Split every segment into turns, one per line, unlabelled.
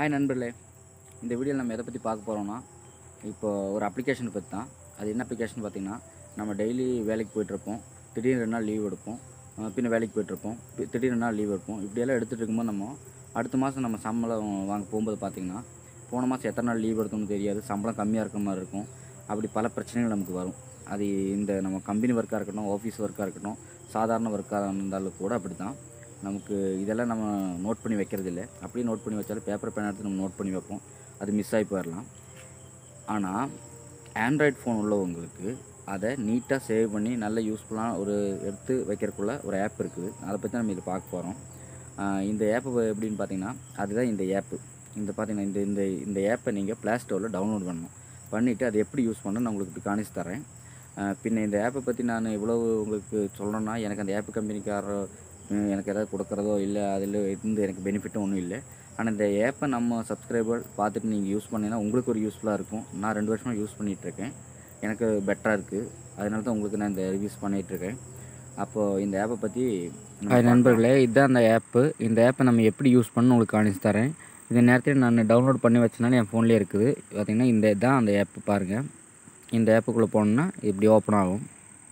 hi நண்பர்களே இந்த வீடியோவில் நம்ம எதை பற்றி பார்க்க போகிறோம்னா இப்போ ஒரு அப்ளிகேஷனை பற்றி தான் அது என்ன அப்ளிகேஷன் பார்த்திங்கன்னா நம்ம டெய்லி வேலைக்கு போயிட்டுருப்போம் திடீர்னு ரெண்டு நாள் லீவ் எடுப்போம் அஹ் பின்ன வேலைக்கு போயிட்டுருப்போம் பி- திடீர்னு ரெண்டு நாள் லீவ் எடுப்போம் இப்படியெல்லாம் எடுத்துகிட்டு இருக்கும்போது நம்ம அடுத்த மாதம் நம்ம சம்பளம் வாங்க போகும்போது பார்த்திங்கன்னா போன மாதம் எத்தனை நாள் லீவ் எடுத்தோம்னு தெரியாது சம்பளம் கம்மியாக இருக்கிற மாதிரி இருக்கும் அப்படி பல பிரச்சனைகள் நமக்கு வரும் அது இந்த நம்ம கம்பெனி ஒர்க்காக இருக்கட்டும் ஆஃபீஸ் ஒர்க்காக இருக்கட்டும் சாதாரண ஒர்க்காக இருந்தாலும் கூட அப்படி தான் நமக்கு இதெல்லாம் நம்ம நோட் பண்ணி வைக்கிறது இல்லை அப்படியே நோட் பண்ணி வச்சாலும் பேப்பர் பேன் எடுத்து நம்ம நோட் பண்ணி வைப்போம் அது மிஸ் ஆகி போயிடலாம் ஆனால் ஆண்ட்ராய்ட் ஃபோன் உள்ளவங்களுக்கு அதை நீட்டாக சேவ் பண்ணி நல்ல யூஸ்ஃபுல்லான ஒரு எடுத்து வைக்கிறதுக்குள்ள ஒரு ஆப் இருக்குது அதை பற்றி நம்ம இதில் பார்க்க போகிறோம் இந்த ஆப்பு எப்படின்னு பார்த்தீங்கன்னா அதுதான் இந்த ஆப்பு இந்த பார்த்தீங்கன்னா இந்த இந்த இந்த ஆப்பை நீங்கள் ப்ளே ஸ்டோரில் டவுன்லோட் பண்ணணும் பண்ணிவிட்டு அதை எப்படி யூஸ் பண்ணணும் நான் உங்களுக்கு காணிச்சு தரேன் ஆஹ் பின்ன இந்த ஆப்பை பற்றி நான் இவ்வளவு உங்களுக்கு சொல்லணும்னா எனக்கு அந்த ஆப் கம்பெனிக்காரர் உம், எனக்கு ஏதாவது கொடுக்குறதோ இல்லை அதில் இருந்து எனக்கு பெனிஃபிட்டும் ஒன்றும் இல்லை ஆனால் இந்த ஆப்பை நம்ம சப்ஸ்கிரைபர் பார்த்துட்டு நீங்கள் யூஸ் பண்ணீங்கன்னா உங்களுக்கு ஒரு யூஸ்ஃபுல்லாக இருக்கும் நான் ரெண்டு வருஷமாக யூஸ் பண்ணிகிட்ருக்கேன் எனக்கு பெட்டராக இருக்குது அதனால தான் உங்களுக்கு நான் இந்த ரிவ்யூஸ் பண்ணிகிட்ருக்கேன் அப்போது இந்த ஆப்பை பற்றி
ஹாய் நண்பர்களே இதுதான் அந்த ஆப்பு இந்த ஆப்பை நம்ம எப்படி யூஸ் பண்ணணும் உங்களுக்கு காணிச்சு தரேன் இந்த நேரத்தில் நான் டவுன்லோட் பண்ணி வச்சனால என் ஃபோன்லேயே இருக்குது பார்த்தீங்கன்னா இந்த தான் அந்த ஆப்பு பாருங்கள் இந்த ஆப்புக்குள்ளே போனோம்னா இப்படி ஓப்பன் ஆகும்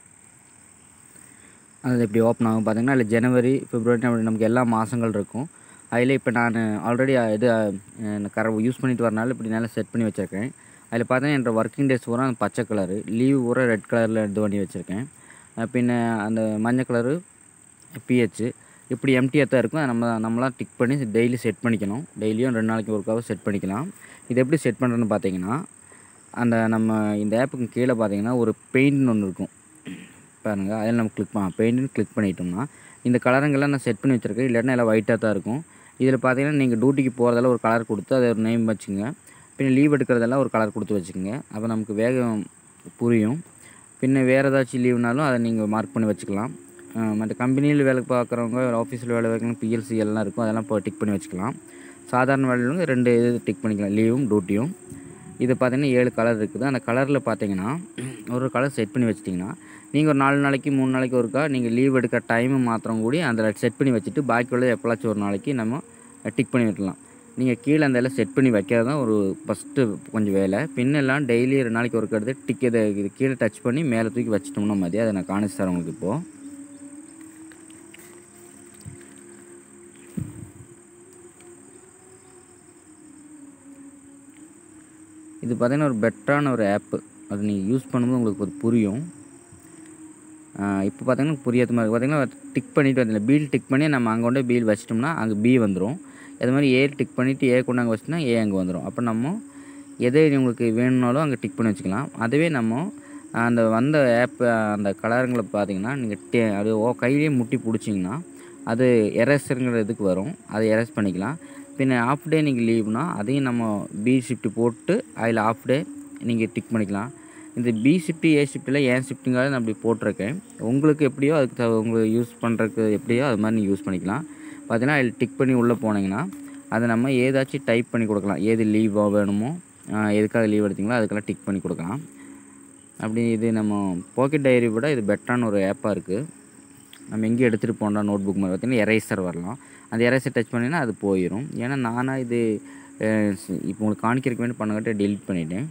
அது இப்படி ஓப்பன் ஆகும் பார்த்தீங்கன்னா அதில் ஜனவரி பிப்ரவரி அப்படி நமக்கு எல்லா மாதங்கள் இருக்கும் அதில் இப்போ நான் ஆல்ரெடி இது அஹ், கர யூஸ் பண்ணிட்டு வரனால இப்படி நல்லா செட் பண்ணி வச்சுருக்கேன் அதில் பார்த்தீங்கன்னா என்ற ஒர்க்கிங் டேஸ் பூரா பச்சை கலரு லீவ் பூரா ரெட் கலரில் இது பண்ணி வச்சுருக்கேன் அஹ், பின்ன அந்த மஞ்சள் கலரு பிஹெச் இப்படி எம்டியாக தான் இருக்கும் அதை நம்ம நம்மளாம் டிக் பண்ணி டெய்லி செட் பண்ணிக்கணும் டெய்லியும் ரெண்டு நாளைக்கு ஒருக்காவும் செட் பண்ணிக்கலாம் இது எப்படி செட் பண்ணுறதுன்னு பார்த்தீங்கன்னா அந்த நம்ம இந்த ஆப்புக்கு கீழே பார்த்தீங்கன்னா ஒரு பெயிண்ட்னு ஒன்று இருக்கும் பாருங்கள் அதில் நம்ம கிளிக் பண்ண பெயிண்ட்னு கிளிக் பண்ணிட்டோம்னா இந்த கலருங்கெல்லாம் நான் செட் பண்ணி வச்சுருக்கேன் இல்லைன்னா எல்லாம் ஒயிட்டாக தான் இருக்கும் இதில் பார்த்தீங்கன்னா நீங்கள் டியூட்டிக்கு போகிறதெல்லாம் ஒரு கலர் கொடுத்து அதை ஒரு நேம் வச்சுங்க பின்ன லீவ் எடுக்கிறதெல்லாம் ஒரு கலர் கொடுத்து வச்சுக்கோங்க அப்போ நமக்கு வேகம் புரியும் பின்ன வேறு ஏதாச்சும் லீவ்னாலும் அதை நீங்கள் மார்க் பண்ணி வச்சுக்கலாம் அஹ் மற்ற கம்பெனியில் வேலை பார்க்குறவங்க ஆஃபீஸில் வேலை பார்க்குறவங்க பிஎல்சி எல்லாம் இருக்கும் அதெல்லாம் இப்போ டிக் பண்ணி வச்சுக்கலாம் சாதாரண வேலையிலும் ரெண்டு இது டிக் பண்ணிக்கலாம் லீவும் டியூட்டியும் இது பார்த்தீங்கன்னா ஏழு கலர் இருக்குது அந்த கலரில் பார்த்தீங்கன்னா ஒரு கலர் செட் பண்ணி வச்சிட்டிங்கன்னா நீங்கள் ஒரு நாலு நாளைக்கு மூணு நாளைக்கு ஒருக்கா நீங்கள் லீவ் எடுக்கிற டைமு மாத்திரம் கூடி அதில் செட் பண்ணி வச்சுட்டு பாக்கி உள்ளது எப்போலாச்சும் ஒரு நாளைக்கு நம்ம டிக் பண்ணி விட்டுலாம் நீங்கள் கீழே அந்த எல்லாம் செட் பண்ணி வைக்கிறது தான் ஒரு ஃபஸ்ட்டு கொஞ்சம் வேலை பின்னெல்லாம் டெய்லி ரெண்டு நாளைக்கு ஒருக்கா எடுத்து டிக் இதை இது கீழே டச் பண்ணி மேலே தூக்கி வச்சிட்டோம்னா மதியம் அதை நான் காணிச்சு தரேன் உங்களுக்கு இப்போது இது பார்த்தீங்கன்னா ஒரு பெட்டரான ஒரு ஆப்பு அது நீங்கள் யூஸ் பண்ணும்போது உங்களுக்கு அது புரியும் இப்போ பார்த்தீங்கன்னா புரியாத மாதிரி பார்த்தீங்கன்னா டிக் பண்ணிட்டு வந்தீங்க பீல் டிக் பண்ணி நம்ம அங்கே கொண்டு பீல் வச்சிட்டோம்னா அங்கே பி வந்துடும் அது மாதிரி ஏ டிக் பண்ணிவிட்டு ஏ கொண்டு அங்கே வச்சிட்டோம்னா ஏ அங்கே வந்துடும் அப்போ நம்ம எதை உங்களுக்கு வேணும்னாலும் அங்கே டிக் பண்ணி வச்சுக்கலாம் அதுவே நம்ம அந்த வந்த ஆப் அந்த கலருங்களை பார்த்தீங்கன்னா நீங்கள் டே அது ஓ கையிலேயே முட்டி பிடிச்சிங்கன்னா அது எரேசருங்கிற இதுக்கு வரும் அதை எரேஸ் பண்ணிக்கலாம் பின்ன ஆஃப் டே நீங்கள் லீவ்னா அதையும் நம்ம பி ஷிஃப்ட் போட்டு அதில் ஆஃப் டே நீங்கள் டிக் பண்ணிக்கலாம் இந்த பி ஷிஃப்ட்டு ஏ ஷிஃப்ட்டில் ஏன் ஷிஃப்ட்டுங்கிறத நான் அப்படி போட்டிருக்கேன் உங்களுக்கு எப்படியோ அதுக்கு த உங்களுக்கு யூஸ் பண்ணுறதுக்கு எப்படியோ அது மாதிரி நீங்கள் யூஸ் பண்ணிக்கலாம் பார்த்தீங்கன்னா அதில் டிக் பண்ணி உள்ளே போனீங்கன்னா அதை நம்ம ஏதாச்சும் டைப் பண்ணி கொடுக்கலாம் ஏது லீவ் வேணுமோ ஆஹ் எதுக்காக லீவ் எடுத்தீங்களோ அதுக்கெல்லாம் டிக் பண்ணி கொடுக்கலாம் அப்படி இது நம்ம பாக்கெட் டைரி விட இது பெட்டரான ஒரு ஆப்பாக இருக்குது நம்ம எங்கேயும் எடுத்துகிட்டு போனோம் நோட் புக் மாதிரி பார்த்தீங்கன்னா எரேசர் வரலாம் அந்த எரேசர் டச் பண்ணினா அது போயிடும் ஏன்னா நானாக இது அஹ், ஸ்- இப்போ உங்களுக்கு காணிக்கிறதுக்கு வேண்டி பண்ணங்காட்டி டெலிட் பண்ணிட்டேன்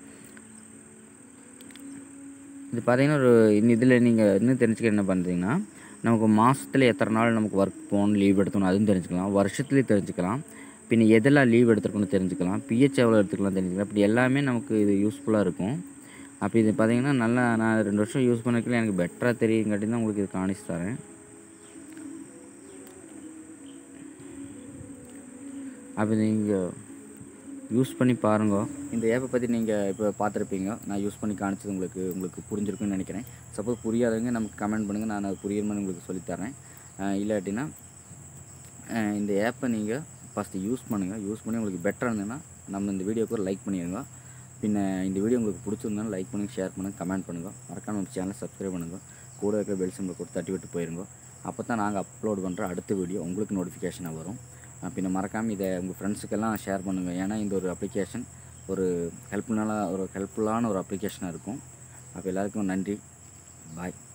இது பார்த்தீங்கன்னா ஒரு இதில் நீங்கள் இன்னும் தெரிஞ்சுக்க என்ன பண்ணுறீங்கன்னா நமக்கு மாதத்தில் எத்தனை நாள் நமக்கு ஒர்க் போகணும் லீவ் எடுக்கணும் அதுவும் தெரிஞ்சுக்கலாம் வருஷத்துலேயும் தெரிஞ்சுக்கலாம் பின்ன எதெல்லாம் லீவ் எடுத்துருக்கணும் தெரிஞ்சுக்கலாம் பிஹெச் எவ்வளோ எடுத்துக்கலாம் தெரிஞ்சுக்கலாம் இப்படி எல்லாமே நமக்கு இது யூஸ்ஃபுல்லாக இருக்கும் அப்போ இது பார்த்தீங்கன்னா நல்லா நான் ரெண்டு வருஷம் யூஸ் பண்ணிக்கல எனக்கு பெட்டராக தெரியுங்காட்டி தான் உங்களுக்கு இது காணிச்சு தரேன் அப்போ நீங்கள் யூஸ் பண்ணி பாருங்க
இந்த ஆப்பை பற்றி நீங்கள் இப்போ பார்த்துருப்பீங்க நான் யூஸ் பண்ணி காணிச்சது உங்களுக்கு உங்களுக்கு புரிஞ்சிருக்குன்னு நினைக்கிறேன் சப்போஸ் புரியாதவங்க நமக்கு கமெண்ட் பண்ணுங்கள் நான் அது புரியுற மாதிரி உங்களுக்கு சொல்லித்தரேன் அஹ் இல்லாட்டினா அஹ் இந்த ஆப்பை நீங்கள் ஃபஸ்ட்டு யூஸ் பண்ணுங்கள் யூஸ் பண்ணி உங்களுக்கு பெட்டராக இருந்ததுன்னா நம்ம இந்த வீடியோக்கு ஒரு லைக் பண்ணிடுங்க பின்ன இந்த வீடியோ உங்களுக்கு பிடிச்சிருந்தாலும் லைக் பண்ணுங்கள் ஷேர் பண்ணுங்கள் கமெண்ட் பண்ணுங்கள் மறக்காம நம்ம சேனலை சப்ஸ்கிரைப் பண்ணுங்கள் கூட இருக்கிற பெல் சிம்பிளை கொடுத்து தட்டி விட்டு போயிருங்க அப்போ தான் நாங்கள் அப்லோட் பண்ணுற அடுத்த வீடியோ உங்களுக்கு நோட்டிஃபிகேஷனாக வரும் அஹ் பின்ன மறக்காமல் இதை உங்கள் ஃப்ரெண்ட்ஸுக்கெல்லாம் ஷேர் பண்ணுங்கள் ஏன்னா இந்த ஒரு அப்ளிகேஷன் ஒரு ஹெல்ப்ஃபுல்லான ஒரு ஹெல்ப்ஃபுல்லான ஒரு அப்ளிகேஷனாக இருக்கும் அப்போ எல்லாருக்கும் நன்றி பாய்